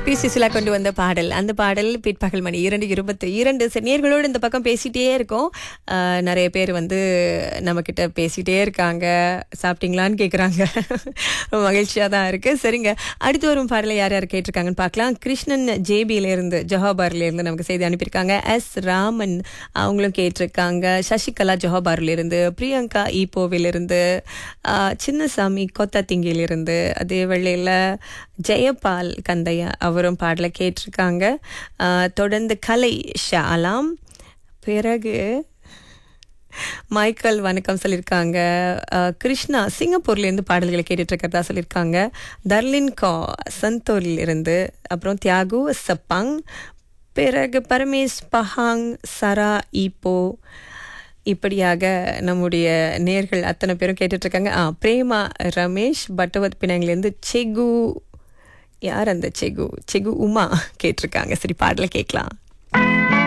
B Susheela கொண்டு வந்த பாடல் அந்த பாடல் பிற்பகல் மணி இரண்டு இருபத்தி இரண்டு சரி, நேர்களோடு இந்த பக்கம் பேசிட்டே இருக்கோம் ஆஹ், நிறைய பேர் வந்து நம்ம கிட்ட பேசிட்டே இருக்காங்க சாப்பிட்டீங்களான்னு கேட்குறாங்க ரொம்ப மகிழ்ச்சியாக தான் இருக்கு சரிங்க அடுத்து வரும் பாடலை யார் யார் கேட்டிருக்காங்கன்னு பார்க்கலாம் கிருஷ்ணன் ஜேபியில இருந்து ஜொஹாபார்ல இருந்து நமக்கு செய்தி அனுப்பியிருக்காங்க எஸ் ராமன் அவங்களும் கேட்டிருக்காங்க சசிகலா ஜொஹாபார்ல இருந்து பிரியங்கா ஈப்போவிலிருந்து ஆஹ், சின்னசாமி கொத்தத்திங்கிலிருந்து அதே வேளையில் ஜெயபால் கந்தையா அவரும் பாடலை கேட்டிருக்காங்க ஆஹ், தொடர்ந்து கலை ஷாலாம் பிறகு மைக்கேல் வணக்கம் சொல்லியிருக்காங்க அஹ், கிருஷ்ணா சிங்கப்பூர்லேருந்து பாடல்களை கேட்டுட்டு இருக்கிறதா சொல்லியிருக்காங்க தர்லின் கா சந்தூரில் இருந்து அப்புறம் தியாகு சப்பாங் பிறகு பரமேஷ் பஹாங் சரா ஈப்போ இப்படியாக நம்முடைய நேர்கள் அத்தனை பேரும் கேட்டுட்டு இருக்காங்க ஆ பிரேமா ரமேஷ் பட்டவத் பினாங்கிலேருந்து செகு யார் அந்த செகு செகு உமா கேட்டிருக்காங்க சரி பாடலை கேட்கலாம்